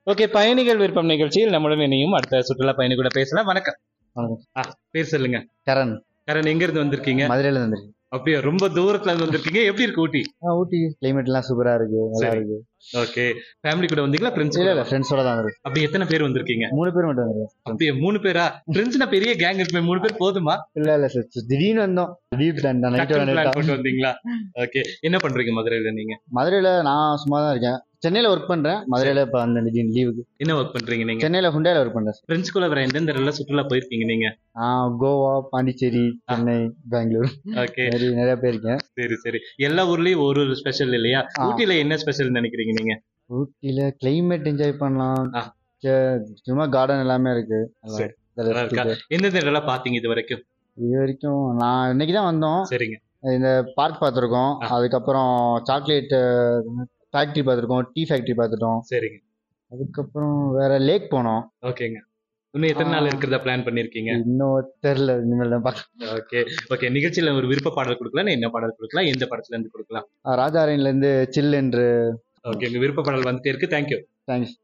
Okay பயணிகள் விருப்பம் நிகழ்ச்சியில் நம்முடன் இணையும் அடுத்த சுற்றுலா பயணி கூட பேசலாம் வணக்கம் வணக்கம். ஆ பேர் சொல்லுங்க கரண் கரண் எங்க இருந்து வந்திருக்கீங்க மதுரையில இருந்து வந்திருக்கேன். அப்படியே ரொம்ப தூரத்துல இருந்து வந்திருக்கீங்க எப்படி இருக்கு ஊட்டி ஆ, ஊட்டி கிளைமேட் எல்லாம் சூப்பரா இருக்கு நல்லா சரி. இருக்கு ஓகே ஃபேமிலி கூட வந்தீங்களா ஃப்ரெண்ட்ஸ் இல்ல இல்ல ஃப்ரெண்ட்ஸோட தான் வந்திருக்கு அப்படி எத்தனை பேர் வந்திருக்கீங்க மூணு பேர் மட்டும் வந்திருக்கோம் அப்படியே மூணு பேரா ஃப்ரெண்ட்ஸ்னா பெரிய கேங் இருக்குமே மூணு பேர் போதுமா இல்ல இல்ல சார் திடீர்னு வந்தோம் திடீர் பிளான் தான் டக்குனு plan நைட் போட்டு வந்தீங்களா ஓகே என்ன பண்றீங்க மதுரையில நீங்க மதுரையில நான் சும்மா தான் இருக்கேன் சென்னையில ஒர்க் பண்றேன் மதுரையில இப்ப அந்த திடீர்னு லீவுக்கு என்ன ஒர்க் பண்றீங்க நீங்க சென்னையில ஹுண்டாயில ஒர்க் பண்றேன் ஃப்ரெண்ட்ஸ் கூட வேற எந்தெந்த இடம்ல சுற்றுலா போயிருக்கீங்க நீங்க நான் கோவா பாண்டிச்சேரி சென்னை பெங்களூர் ஓகே நிறைய நிறைய பேர் இருக்கேன் சரி சரி எல்லா ஊர்லயும் ஒரு ஒரு ஸ்பெஷல் இல்லையா ஆ. ஊட்டில என்ன ஸ்பெஷல் நினைக்கிறீங்க நீங்க ஊட்டியில கிளைமேட் என்ஜாய் பண்ணலாம் ஆ. சே- சும்மா கார்டன் எல்லாமே இருக்கு நல்லா சரி. இருக்கு. நல்லா இருக்கா? எந்தெந்த இடம்லாம் பாத்தீங்க இது வரைக்கும் இது வரைக்கும் நான் இன்னைக்கு தான் வந்தோம் சரிங்க இந்த பார்க் பார்த்துருக்கோம் ஆ. அதுக்கப்புறம் சாக்லேட் ஃபேக்ட்ரி பார்த்துருக்கோம் டீ ஃபேக்ட்ரி பார்த்துட்டோம் சரிங்க அதுக்கப்புறம் வேற லேக் போனோம் ஓகேங்க இன்னும் எத்தனை ஆ. நாள் இருக்கிறதா பிளான் பண்ணிருக்கீங்க இன்னும் தெரியல இனிமேல் தான் பார்க்க ஓகே ஓகே நிகழ்ச்சியில ஒரு விருப்ப பாடல் கொடுக்கலாம் என்ன பாடல் கொடுக்கலாம் எந்த படத்துல இருந்து கொடுக்கலாம் ராஜா அரேன்ல இருந்து சில் என்று ஓகே உங்க விருப்ப பாடல் வந்துட்டே இருக்கு தேங்க்யூ தேங்க்ஸ்